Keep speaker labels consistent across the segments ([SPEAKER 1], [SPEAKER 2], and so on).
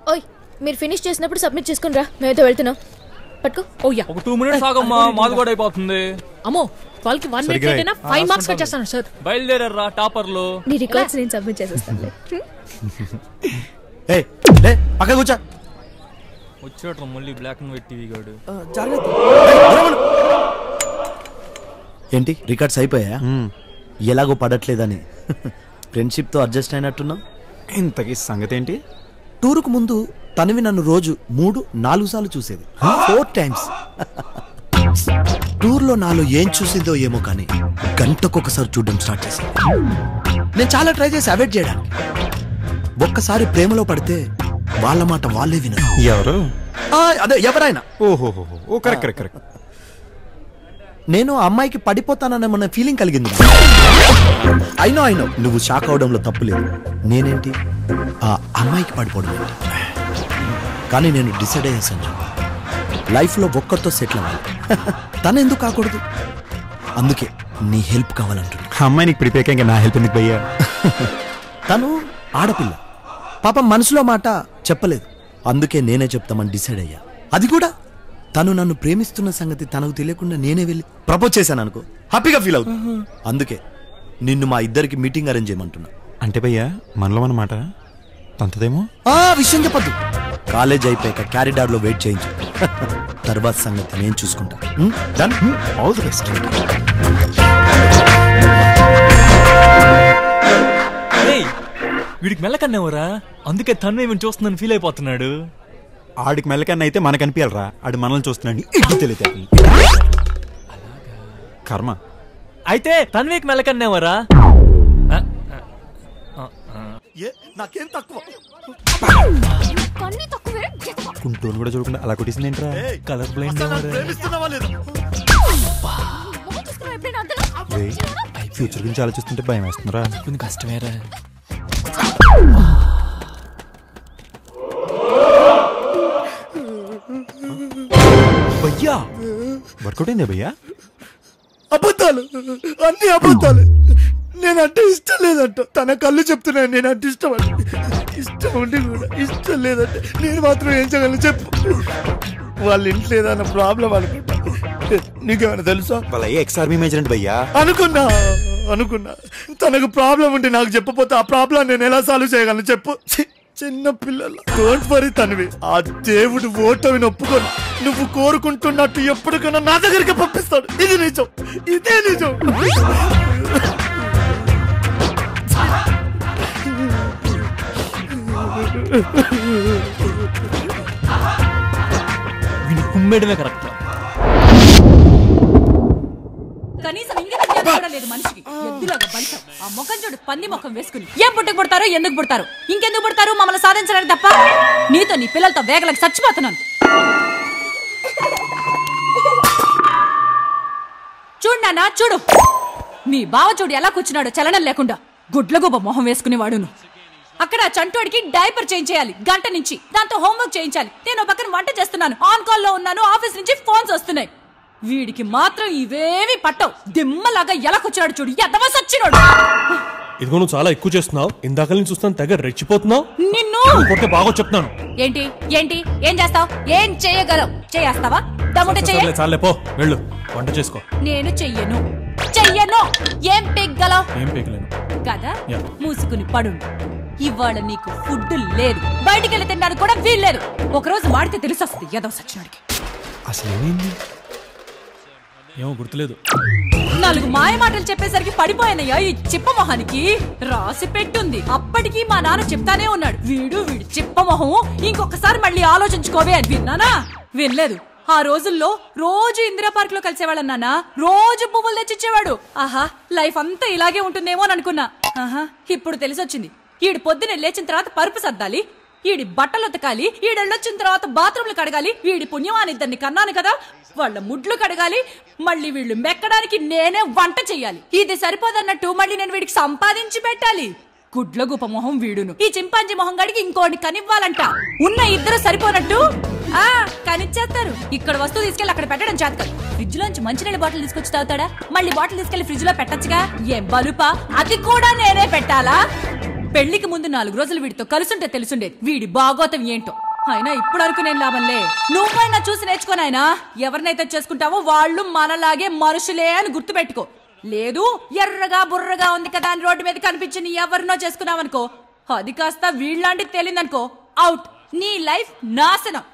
[SPEAKER 1] ఓయ్ మీరు ఫినిష్ చేసినప్పుడు సబ్మిట్ చేసుకుని రా మేమైతే వెళ్తున్నాం పట్టుకో
[SPEAKER 2] ఓ యా
[SPEAKER 3] ఒక టూ మినిట్స్ ఆగమ్మా మాది కూడా అయిపోతుంది
[SPEAKER 2] అమ్మో వాళ్ళకి వన్ మినిట్
[SPEAKER 4] సరిగ్గా
[SPEAKER 2] అయినా ఫైవ్ మార్క్స్ కట్ చేస్తాను సార్
[SPEAKER 3] బయలుదేరరా టాపర్లు
[SPEAKER 1] నీ రికార్డ్స్ నేను సబ్మిట్ చేసేస్తాను
[SPEAKER 4] ఏ లే పక్క కూర్చో
[SPEAKER 3] వచ్చేట్రా మళ్ళీ బ్లాక్ అండ్ వైట్ టీవీ గాడు
[SPEAKER 4] ఏంటి రికార్డ్స్ అయిపోయా ఎలాగో పడట్లేదని ఫ్రెండ్షిప్ తో అడ్జస్ట్ అయినట్టున్నావు
[SPEAKER 5] ఇంతకీ సంగతి ఏంటి
[SPEAKER 4] టూరుకు ముందు తనవి నన్ను రోజు మూడు నాలుగు సార్లు చూసేది ఫోర్ టైమ్స్ టూర్లో నాలో ఏం చూసిందో ఏమో కానీ గంటకొకసారి చూడడం స్టార్ట్ చేసింది నేను చాలా ట్రై చేసి అవాయిడ్ చేయడానికి ఒక్కసారి ప్రేమలో పడితే వాళ్ళ మాట వాళ్ళే వినరు
[SPEAKER 5] ఎవరు
[SPEAKER 4] ఆ, అదే ఎవరైనా
[SPEAKER 5] ఓహో ఓ కరెక్ట్ కరెక్ట్ కరెక్ట్
[SPEAKER 4] నేను ఆ అమ్మాయికి పడిపోతానన్న మన ఫీలింగ్ కలిగింది అయినో అయినో నువ్వు షాక్ అవడంలో తప్పు లేదు నేనేంటి ఆ అమ్మాయికి పడిపోవడం ఏంటి కానీ నేను డిసైడ్ అయ్యాను లైఫ్లో ఒక్కరితో సెటిల్ అవ్వాలి తను ఎందుకు కాకూడదు అందుకే నీ హెల్ప్ కావాలంటున్నా
[SPEAKER 5] అమ్మాయి నీకు ప్రిపేర్ ఇంకా నా హెల్ప్ ఎందుకు భయ్యా
[SPEAKER 4] తను ఆడపిల్ల పాపం మనసులో మాట చెప్పలేదు అందుకే నేనే చెప్తామని డిసైడ్ అయ్యా అది కూడా తను నన్ను ప్రేమిస్తున్న సంగతి తనకు తెలియకుండా నేనే వెళ్ళి ప్రపోజ్ చేశాను అనుకో హ్యాపీగా ఫీల్ అవుతుంది అందుకే నిన్ను మా ఇద్దరికి మీటింగ్ అరేంజ్ చేయమంటున్నా
[SPEAKER 5] అంటే భయ్యా మనలో అన్నమాట తంతదేమో
[SPEAKER 4] ఆ విషయం చెప్పద్దు కాలేజ్ అయిపోయాక క్యారిడార్ లో వెయిట్ చేయించు తర్వాత సంగతి నేను చూసుకుంటా డన్
[SPEAKER 5] ఆల్ ది బెస్ట్
[SPEAKER 3] ఏయ్, వీడికి మెల్లకన్నేవరా అందుకే తను ఏమి చూస్తుందని ఫీల్ అయిపోతున్నాడు
[SPEAKER 5] ఆడికి మెల్లకన్నా అయితే మనకు అనిపించాలరా ఆడు మనల్ని చూస్తున్నాడు ఇడ్డు తెలియతే కర్మ
[SPEAKER 3] అయితే తన్వీకి మెల్లకన్నేవరా
[SPEAKER 4] నాకేం తక్కువ
[SPEAKER 1] కన్నీ తక్కువే
[SPEAKER 5] కుంటూరు కూడా చూడకుండా అలా కొట్టేసింది ఏంట్రా
[SPEAKER 3] కలర్ బ్లైండ్
[SPEAKER 4] ప్రేమిస్తున్నావా లేదా
[SPEAKER 1] ఎప్పుడైనా అంతలా
[SPEAKER 5] ఫ్యూచర్ గురించి ఆలోచిస్తుంటే భయం వేస్తుందిరా
[SPEAKER 3] కొంచెం కష్టమేరా
[SPEAKER 5] భయ్యా వర్కౌట్ అయిందే భయ్యా
[SPEAKER 4] అబద్ధాలు అన్ని అబద్ధాలు నేనంటే ఇష్టం లేదంట తన కళ్ళు చెప్తున్నాను నేనంటే ఇష్టం అంటే ఇష్టం ఉండి కూడా ఇష్టం లేదంటే నేను మాత్రం ఏం చేయగలను చెప్పు వాళ్ళ ఇంట్లో ఏదైనా ప్రాబ్లం అనుకుంటా నీకేమైనా తెలుసా
[SPEAKER 5] వాళ్ళ ఎక్స్ ఆర్మీ మేజర్ అంటే భయ్యా
[SPEAKER 4] అనుకున్నా అనుకున్నా తనకు ప్రాబ్లం ఉంటే నాకు చెప్పపోతే ఆ ప్రాబ్లం నేను ఎలా సాల్వ్ చేయగలను చెప్పు ఛీ, చిన్న పిల్లల డోంట్ వరీ తనవి ఆ దేవుడు ఓటమిని ఒప్పుకొని నువ్వు కోరుకుంటున్నట్టు ఎప్పటికైనా నా దగ్గరికి పంపిస్తాడు ఇది నిజం ఇదే నిజం
[SPEAKER 3] వీడి కుమ్మేయడమే కరెక్ట్
[SPEAKER 6] కనీసం ఇంగిత జ్ఞానం కూడా లేదు మనిషికి ఎద్దులాగా బలిసం ఆ ముఖం చూడు పంది ముఖం వేసుకుని ఏం పుట్టుకు పుడతారు ఎందుకు పుడతారు ఇంకెందుకు పుడతారు మమ్మల్ని సాధించడానికి తప్ప నీతో నీ పిల్లలతో వేగలకు చచ్చిపోతున్నాను చూడు నాన్న చూడు మీ బావ చూడు ఎలా కూర్చున్నాడు చలనం లేకుండా గుడ్లగూబ మొహం వేసుకునేవాడును అక్కడ ఆ చంటోడికి డైపర్ చేంజ్ చేయాలి గంట నుంచి దాంతో హోంవర్క్ చేయించాలి నేను ఓ పక్కన వంట చేస్తున్నాను ఆన్ కాల్ లో ఉన్నాను ఆఫీస్ నుంచి ఫోన్స్ వస్తున్నాయి వీడికి మాత్రం ఇవేవి పట్టవు దిమ్మలాగా ఎలా కూర్చున్నాడు చూడు ఎదవ సచ్చినోడు
[SPEAKER 7] ఇదిగో నువ్వు చాలా ఎక్కువ చేస్తున్నావు ఇందాక నుంచి చూస్తాను తెగ రెచ్చిపోతున్నావు
[SPEAKER 6] నిన్ను
[SPEAKER 7] కొట్టే బాగా చెప్తున్నాను
[SPEAKER 6] ఏంటి ఏంటి ఏం చేస్తావు ఏం చేయగలవు చేస్తావా దమ్ముంటే చెయ్య
[SPEAKER 7] సర్లే చాలే పో వెళ్ళు వంట చేసుకో
[SPEAKER 6] నేను చెయ్యను చెయ్యను ఏం పెగ్గలవు
[SPEAKER 7] ఏం పీకలేను
[SPEAKER 6] కదా
[SPEAKER 7] యా.
[SPEAKER 6] మూసుకుని పడు ఇవాళ నీకు ఫుడ్ లేదు బయటికి వెళ్ళి తినడానికి కూడా వీల్లేదు ఒకరోజు మాడితే తెలిసి వస్తుంది ఏదో సచ్చినాడికి
[SPEAKER 5] అసలు ఏమైంది
[SPEAKER 7] ఏమో గుర్తులేదు
[SPEAKER 6] నాలుగు మాయ మాటలు చెప్పేసరికి పడిపోయానయ్యా ఈ చిప్ప మొహానికి రాసి పెట్టుంది అప్పటికి మా నాన్న చెప్తానే ఉన్నాడు వీడు వీడు చిప్ప మొహం ఇంకొకసారి మళ్ళీ ఆలోచించుకోవే అని విన్నానా వినలేదు ఆ రోజుల్లో రోజు ఇందిరా పార్క్ లో కలిసేవాళ్ళం నాన్న రోజు పువ్వులు తెచ్చిచ్చేవాడు ఆహా లైఫ్ అంతా ఇలాగే ఉంటుందేమో అని అనుకున్నా ఆహా ఇప్పుడు తెలిసొచ్చింది ఈడు పొద్దున లేచిన తర్వాత పరుపు సర్దాలి ఈడి బట్టలు ఉతకాలి ఈడెళ్ళొచ్చిన తర్వాత బాత్రూమ్లు కడగాలి వీడి పుణ్యమాని ఇద్దరిని కన్నాను కదా వాళ్ళ ముడ్లు కడగాలి మళ్ళీ వీళ్ళు మెక్కడానికి నేనే వంట చెయ్యాలి ఇది సరిపోదన్నట్టు మళ్ళీ నేను వీడికి సంపాదించి పెట్టాలి గుడ్ల గుప మొహం వీడును ఈ చింపాంజీ మొహం గడికి ఇంకోటి కనివ్వాలంట ఉన్న ఇద్దరు సరిపోనట్టు ఆ కనిచ్చేస్తారు ఇక్కడ వస్తువు తీసుకెళ్లి అక్కడ పెట్టడం చేత కాదు ఫ్రిడ్జ్ లోంచి మంచినీళ్ళ బాటిల్ తీసుకొచ్చి తాగుతాడా మళ్ళీ బాటిల్ తీసుకెళ్లి ఫ్రిడ్జ్ లో పెట్టచ్చుగా ఏం బలుపా అది కూడా నేనే పెట్టాలా పెళ్లికి ముందు నాలుగు రోజులు వీడితో కలుసుంటే తెలుసుండేది వీడి బాగోతం ఏంటో అయినా ఇప్పుడు వరకు నేను లాభంలే నువ్వైనా చూసి నేర్చుకోనాయనా ఎవరినైతే చేసుకుంటావో వాళ్ళు మనలాగే మనుషులే అని గుర్తుపెట్టుకో లేదు ఎర్రగా బుర్రగా ఉంది కదా అని రోడ్డు మీద కనిపించి ఎవరినో చేసుకున్నావనుకో అది కాస్త వీళ్ళలాంటి తేలిందనుకో అవుట్ నీ లైఫ్ నాశనం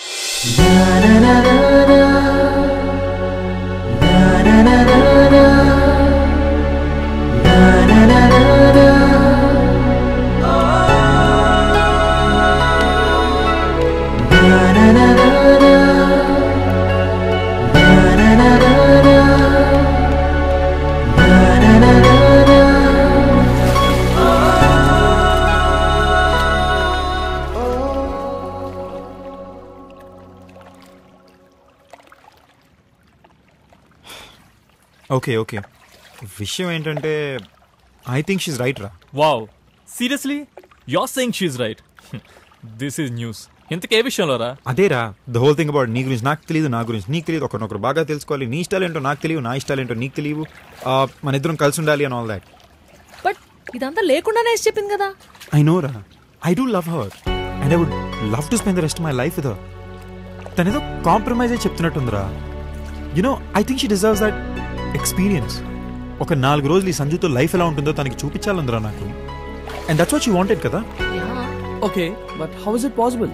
[SPEAKER 5] ఓకే ఓకే విషయం ఏంటంటే ఐ థింక్ షీస్ రైట్ రా
[SPEAKER 3] wow seriously your saying she's right this is news ఇంతకే ఏ విషయంలో రా
[SPEAKER 5] అదేరా ద హోల్ థింగ్ అబౌట్ నీ గురించి నాకు తెలియదు నా గురించి నీకు తెలియదు ఒకరినొకరు బాగా తెలుసుకోవాలి నీ ఇష్టాలు ఏంటో నాకు తెలియదు నా ఇష్టాలు ఏంటో నీకు తెలియదు ఆ, మన ఇద్దరం కలిసి ఉండాలి అని ఆల్ దాట్
[SPEAKER 2] బట్ ఇదంతా లేకుండానే వేసి చెప్పింది కదా
[SPEAKER 5] ఐ నో రా I do love her and I would love to spend the rest my life with తనేదో కాంప్రమైజ్ అయి చెప్తున్నట్టుందిరా you know I think she deserves that experience ఒక నాలుగు రోజులు ఈ సంజుతో లైఫ్ ఎలా ఉంటుందో తనకి చూపించాలందిరా నాకు and that's what you wanted కదా
[SPEAKER 8] Okay, but how is it possible?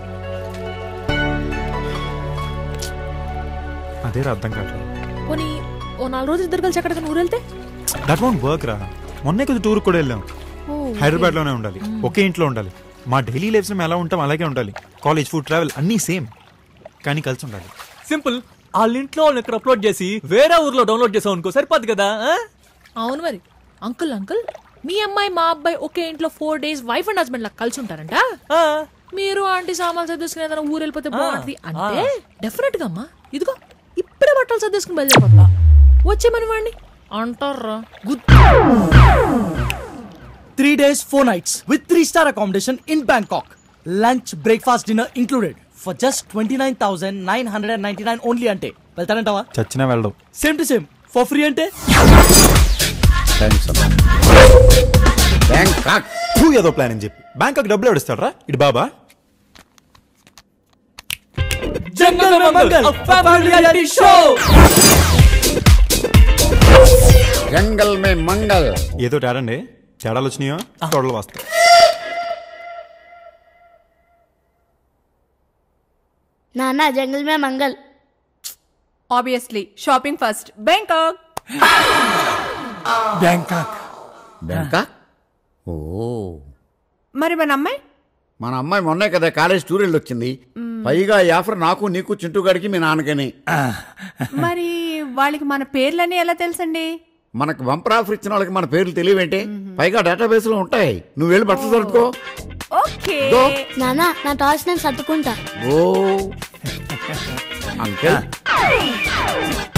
[SPEAKER 5] అదేరా అర్థం కావట్లేదు
[SPEAKER 2] పోనీ ఓ నాలుగు రోజులు ఇద్దరు కలిసి ఎక్కడికైనా ఊరు వెళ్తే
[SPEAKER 5] దట్ వోంట్ వర్క్ రా మొన్నే కొద్ది టూర్ కూడా వెళ్ళాం హైదరాబాద్ లోనే ఉండాలి ఒకే ఇంట్లో ఉండాలి మా డైలీ లైఫ్స్ మేము ఎలా ఉంటాం అలాగే ఉండాలి కాలేజ్ ఫుడ్ ట్రావెల్ అన్నీ సేమ్ కానీ కలిసి ఉండాలి
[SPEAKER 3] సింపుల్ వాళ్ళ ఇంట్లో వాళ్ళని ఇక్కడ అప్లోడ్ చేసి వేరే ఊర్లో డౌన్లోడ్ చేసావు అనుకో సరిపోద్ది కదా ఆ?
[SPEAKER 2] అవును మరి అంకుల్ అంకుల్ మీ అమ్మాయి మా అబ్బాయి ఒకే ఇంట్లో four days wife and husband లాగా కలిసి ఉంటారంట
[SPEAKER 3] ఆ.
[SPEAKER 2] మీరు ఆంటీ సామాన్లు సర్దేసుకుని ఏదైనా ఊరు వెళ్ళిపోతే బాగుంటుంది అంటే డెఫినెట్ గా అమ్మా ఇదిగో ఇప్పుడే బట్టలు సర్దేసుకుని బయలుదేరిపోతా వచ్చేమని వాడిని అంటారా good
[SPEAKER 8] Three days, four nights with three-star accommodation in Bangkok. Lunch, breakfast, dinner included for just twenty nine thousand nine hundred and ninety nine only అంటే వెళ్తానంటావా
[SPEAKER 5] చచ్చినా వెళ్ళడం
[SPEAKER 8] same to same for free అంటే
[SPEAKER 9] బ్యాంకాక్
[SPEAKER 5] టూ ఏదో plan అని చెప్పి Bangkok డబ్బులు ఎవడిస్తాడరా ఇటు బాబా
[SPEAKER 8] Jungle Mein Mangal family reality show
[SPEAKER 9] Jungle Mein Mangal
[SPEAKER 5] ఏదో తేడండి తేడాలు వచ్చినాయో తొడలు వస్తాయి
[SPEAKER 10] నాన్న Jungle Mein Mangal
[SPEAKER 6] obviously shopping first Bangkok
[SPEAKER 8] Bangkok
[SPEAKER 9] Bangkok ఓ
[SPEAKER 6] మరి మన అమ్మాయి
[SPEAKER 9] మన అమ్మాయి మొన్నే కదా కాలేజ్ టూర్ వెళ్ళి వచ్చింది పైగా ఈ ఆఫర్ నాకు నీకు చింటూ గారికి మీ నాన్నకని
[SPEAKER 6] మరి వాళ్ళకి మన పేర్లన్నీ ఎలా తెలుసండి
[SPEAKER 9] మనకు బంపర్ ఆఫర్ ఇచ్చిన వాళ్ళకి మన పేర్లు తెలియవేంటే పైగా డేటాబేస్ లో ఉంటాయి నువ్వు వెళ్ళి బట్టలు సర్దుకో
[SPEAKER 6] ఓకే
[SPEAKER 9] గో
[SPEAKER 10] నాన్న నా టాయ్స్ నేను సర్దుకుంటా
[SPEAKER 9] ఓ అంకిల్